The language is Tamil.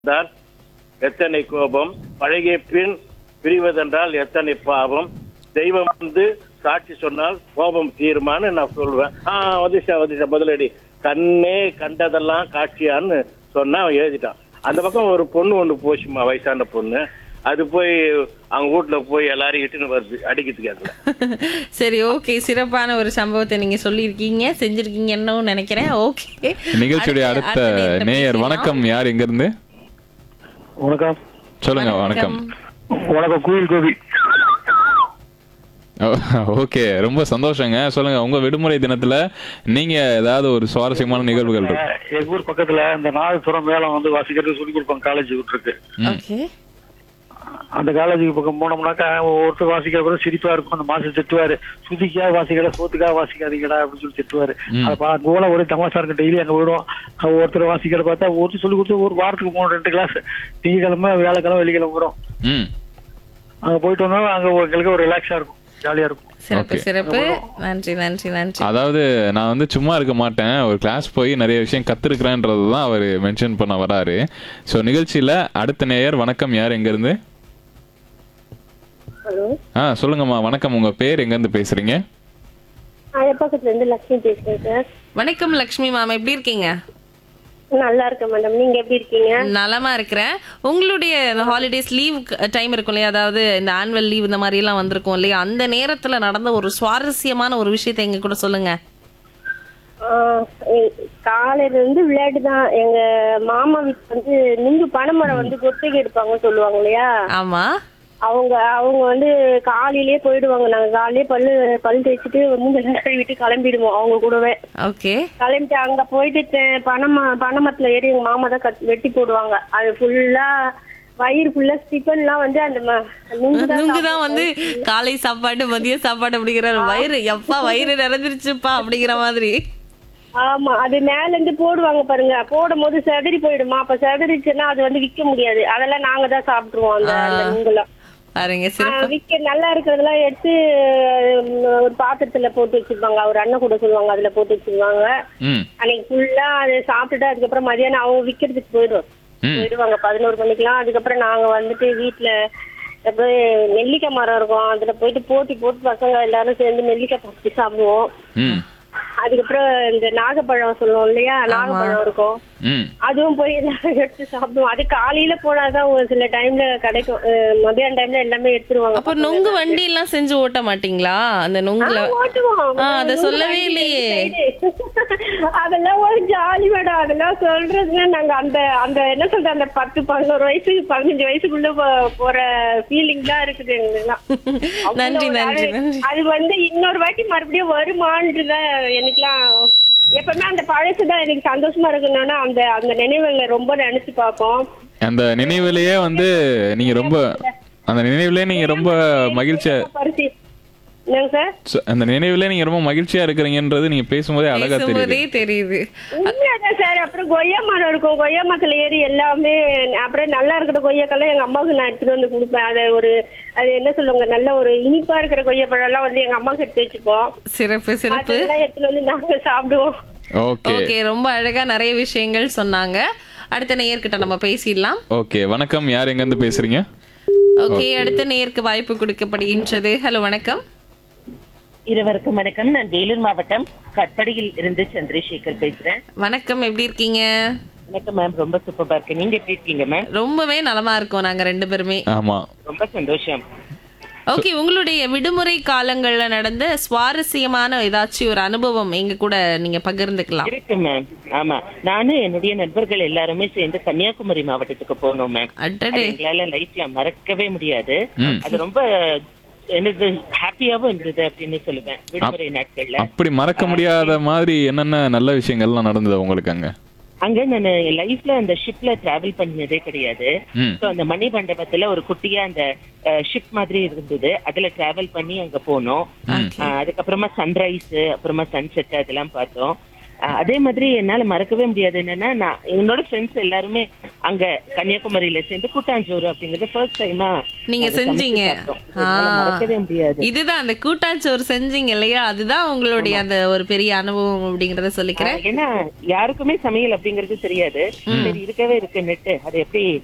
என்றால் எத்தனை கோபம் பழகிய பின் பிரிவதென்றால் எத்தனை பாவம் தெய்வம் வந்து சாட்சி சொன்னால் கோபம் தீருமான்னு நான் சொல்வேன் ஆ வதிஷா வதிஷா முதலடி கண்ணே கண்டதெல்லாம் காட்சியான்னு சொன்னா அவன் எழுதிட்டான் அந்த பக்கம் ஒரு பொண்ணு ஒண்ணு போச்சுமா வயசான பொண்ணு அது போய் அவங்க வீட்டுல போய் எல்லாரையும் இட்டுன்னு வருது அடிக்கிறதுக்கு அதுல சரி ஓகே சிறப்பான ஒரு சம்பவத்தை நீங்க சொல்லியிருக்கீங்க செஞ்சிருக்கீங்கன்னு நினைக்கிறேன் ஓகே நிகழ்ச்சியுடைய அடுத்த நேயர் வணக்கம் யார் எங்க இருந்து வணக்கம் சொல்லுங்க வணக்கம் வணக்கம் கோயில் கோபி ஓகே ரொம்ப சந்தோஷங்க சொல்லுங்க உங்க விடுமுறை தினத்துல நீங்க ஏதாவது ஒரு சுவாரஸ்யமான நிகழ்வுகள் இருக்கு எங்க ஊர் பக்கத்துல இந்த நாதசுரம் மேளம் வந்து வாசிக்கிறது சொல்லி கொடுப்பாங்க காலேஜ் விட்டுருக்கு ஓகே அந்த காலேஜுக்கு பக்கம் போனோம்னாக்கா ஒருத்தர் வாசிக்கிற கூட சிரிப்பா இருக்கும் அந்த மாசம் திட்டுவாரு சுதிக்கா வாசிக்கடா சோத்துக்காக வாசிக்காதீங்கடா அப்படின்னு சொல்லி திட்டுவாரு அதை பா- அங்க போல ஒரே தமாஷா இருக்கும் டெய்லி அங்க விடுவோம் அங்க ஒருத்தர் வாசிக்கிறத பார்த்தா ஒருத்தர் சொல்லி கொடுத்து ஒரு வாரத்துக்கு மூணு ரெண்டு கிளாஸ் திங்கக்கிழமை வியாழக்கிழமை வெள்ளிக்கிழமை வரும் ம் அங்க போயிட்டு வந்தா அங்க எங்களுக்கு ஒரு ரிலாக்ஸா இருக்கும் ஜாலியா இருக்கும் சிறப்பு Okay. சிறப்பு நன்றி நன்றி நன்றி அதாவது நான் வந்து சும்மா இருக்க மாட்டேன் ஒரு கிளாஸ் போய் நிறைய விஷயம் கத்துருக்கிறேன்றது தான் அவர் மென்ஷன் பண்ண வராரு ஸோ நிகழ்ச்சியில அடுத்த நேயர் வணக்கம் யார் எங்க இருந்து ஹலோ ஆ சொல்லுங்கம்மா வணக்கம் உங்க பேர் எங்க இருந்து பேசுறீங்க பக்கத்துல இருந்து லட்சுமி பேசுறேன் சார் வணக்கம் லக்ஷ்மி மேம் எப்படி இருக்கீங்க நல்லா இருக்கேன் மேடம் நீங்க எப்படி இருக்கீங்க நலமா இருக்கிறேன் உங்களுடைய ஹாலிடேஸ் லீவ் டைம் இருக்கும் இல்லையா அதாவது இந்த ஆனுவல் லீவ் இந்த மாதிரி எல்லாம் வந்திருக்கும் இல்லையா அந்த நேரத்துல நடந்த ஒரு சுவாரஸ்யமான ஒரு விஷயத்தை எங்க கூட சொல்லுங்க ஆஹ் எ- காலையில இருந்து விளையாட்டு தான் எங்க மாமா வீட்டுக்கு வந்து நுங்கு பனைமரம் வந்து கொத்தைக்கு எடுப்பாங்கன்னு சொல்லுவாங்க இல்லையா ஆமா அவங்க அவங்க வந்து காலையிலேயே போயிடுவாங்க நாங்க காலையிலே பல்லு பல் தேய்ச்சிட்டு மூஞ்ச கழுவிட்டு கிளம்பிடுவோம் அவங்க கூடவே ஓகே கிளம்பிட்டு அங்க போயிட்டு தெ- பனைம பனைமரத்துல ஏறி எங்க மாமா தான் கட் வெட்டி போடுவாங்க அது ஃபுல்லா வயிறு ஃபுல்லா ஸ்டிஃபன்லாம் வந்து அந்த ம- நுங்கு தான் நுங்கு தான் வந்து காலை சாப்பாடு மதிய சாப்பாடு அப்படிங்கிற வயிறு எப்பா வயிறு நிறைஞ்சிருச்சுப்பா அப்படிங்கிற மாதிரி ஆமா அது மேல இருந்து போடுவாங்க பாருங்க போடும் போது செதறி போயிடுமா அப்ப செதறிச்சுன்னா அது வந்து விக்க முடியாது அதெல்லாம் நாங்க தான் சாப்பிட்டுருவோம் அந்த அந்த நுங்கெல்லாம் பாருங்க ஆ, சிறப்பு விக்க நல்லா இருக்கிறதெல்லாம் எடுத்து உம், ஒரு பாத்திரத்துல போட்டு வச்சிருப்பாங்க அவர் அண்ணன் கூட சொல்லுவாங்க அதுல போட்டு வச்சிருவாங்க ம் அன்னைக்கு ஃபுல்லா அதை சாப்பிட்டுட்டு அதுக்கப்புறம் மதியானம் அவங்க விக்கிறதுக்கு போயிடும் ம். போயிடுவாங்க பதினோரு மணிக்கெல்லாம் அதுக்கப்புறம் நாங்க வந்துட்டு வீட்டுல போய் நெல்லிக்காய் மரம் இருக்கும் அதுல போயிட்டு போட்டி போட்டு பசங்க எல்லாரும் சேர்ந்து நெல்லிக்காய் பறிச்சு சாப்பிடுவோம் ம் அதுக்கப்புறம் இந்த நாகப்பழம் சொல்லுவோம் இல்லையா நாகப்பழம் இருக்கும் ம் அதுவும் போய் எல்லாரும் எடுத்து சாப்பிடுவோம் அது காலையில போனாதான் ஒரு சில டைம்ல கிடைக்கும் அஹ் மத்தியான டைம்ல எல்லாமே எடுத்துருவாங்க அப்ப நுங்கு வண்டி எல்லாம் செஞ்சு ஓட்ட மாட்டீங்களா அந்த நுங்குல ஓட்டுவோம் ஆ, அத சொல்லவே இல்லையே. அதெல்லாம் ஒரு ஜாலி மேடம் அதெல்லாம் சொல்றதுன்னா நாங்க அந்த அந்த என்ன சொல்றது அந்த பத்து பதினோரு வயசு பதினஞ்சு வயசுக்குள்ள போ- போற ஃபீலிங் தான் இருக்குது எங்களுக்குலாம் நன்றி அவ்வளவு நன்றி அது- நன்றி அது வந்து இன்னொரு வாட்டி மறுபடியும் வருமானதுதான் எனக்குலாம் எப்பவுமே அந்த பழசுதான் எனக்கு சந்தோஷமா இருக்கணும்னா அந்த அந்த நினைவுகளை ரொம்ப நினைச்சு பார்ப்போம் அந்த நினைவிலேயே வந்து நீங்க ரொம்ப அந்த நினைவிலே நீங்க ரொம்ப மகிழ்ச்சியா பரிசு என்னங்க சார் ச- அந்த நினைவிலே நீங்க ரொம்ப மகிழ்ச்சியா இருக்கிறீங்கன்றது நீங்க பேசும்போதே அழகா தெரியுது பேசும்போதே தெரியுது உண்மையாதான் சார் அப்புறம் கொய்யா மரம் இருக்கும் கொய்யா மரத்துல ஏறி எல்லாமே அப்புறம் நல்லா இருக்கிற கொய்யாக்கெல்லாம் எங்க அம்மாவுக்கு நான் எடுத்துட்டு வந்து கொடுப்பேன் அதை ஒரு அது என்ன சொல்லுவாங்க நல்ல ஒரு இனிப்பா இருக்கிற கொய்யா பழம் எல்லாம் வந்து எங்க அம்மாவுக்கு எடுத்து வச்சுப்போம் சிறப்பு சிறப்பு அதெல்லாம் எடுத்துட்டு வந்து நாங்க சாப்பிடுவோம் ஓகே ஓகே ரொம்ப அழகா நிறைய விஷயங்கள் சொன்னாங்க அடுத்த நேயர்கிட்ட நம்ம பேசிடலாம் ஓகே வணக்கம் யார் எங்க இருந்து பேசுறீங்க ஓகே அடுத்த நேயருக்கு வாய்ப்பு கொடுக்கப்படுகின்றது ஹலோ வணக்கம் இருவருக்கும் வணக்கம் நான் வேலூர் மாவட்டம் கட்படியில் இருந்து சந்திரசேகர் பேசுறேன் வணக்கம் எப்படி இருக்கீங்க வணக்கம் மேம் ரொம்ப சூப்பரா இருக்கு நீங்க எப்படி இருக்கீங்க மேம் ரொம்பவே நலமா இருக்கோம் நாங்க ரெண்டு பேருமே ஆமா ரொம்ப சந்தோஷம் ஓகே உங்களுடைய விடுமுறை காலங்கள்ல நடந்த சுவாரஸ்யமான ஏதாச்சும் ஒரு அனுபவம் எங்க கூட நீங்க பகிர்ந்துக்கலாம் இருக்கு மேம் ஆமா நானும் என்னுடைய நண்பர்கள் எல்லாருமே சேர்ந்து கன்னியாகுமரி மாவட்டத்துக்கு போனோம் மேம் அடடே எங்களால லைஃப்ல மறக்கவே முடியாது ம். அது ரொம்ப எனக்கு ஹாப்பியாவும் இருந்தது அப்படின்னு சொல்லுவேன் விடுமுறை நாட்கள்ல அப்படி மறக்க முடியாத மாதிரி என்னென்ன நல்ல விஷயங்கள்லாம் நடந்தது உங்களுக்கு அங்க அங்க நான் லைஃப்ல அந்த ஷிப்ல டிராவல் பண்ணதே கிடையாது ம் ஸோ அந்த மணி மண்டபத்துல ஒரு குட்டியா அந்த ஷிப் மாதிரி இருந்தது அதுல டிராவல் பண்ணி அங்க போனோம் Okay. அஹ், அதுக்கப்புறமா சன்ரைஸ் அப்புறமா சன்செட் அதெல்லாம் பார்த்தோம் அஹ், அதே மாதிரி என்னால மறக்கவே முடியாது என்னன்னா நான் என்னோட ஃப்ரெண்ட்ஸ் எல்லாருமே அங்க கன்னியாகுமரியில சேர்ந்து கூட்டாஞ்சோறு அப்படிங்கறது ஃபர்ஸ்ட் டைமா நீங்க செஞ்சீங்க ஆ. மறக்கவே முடியாது இதுதான் அந்த கூட்டாச்சோறு செஞ்சீங்க இல்லையா அதுதான் உங்களுடைய அந்த ஒரு பெரிய அனுபவம் அப்படிங்கறத சொல்லிக்கிறேன் ஏன்னா யாருக்குமே சமையல் அப்படிங்கறது தெரியாது சரி இருக்கவே இருக்கு நெட்டு அது எப்படி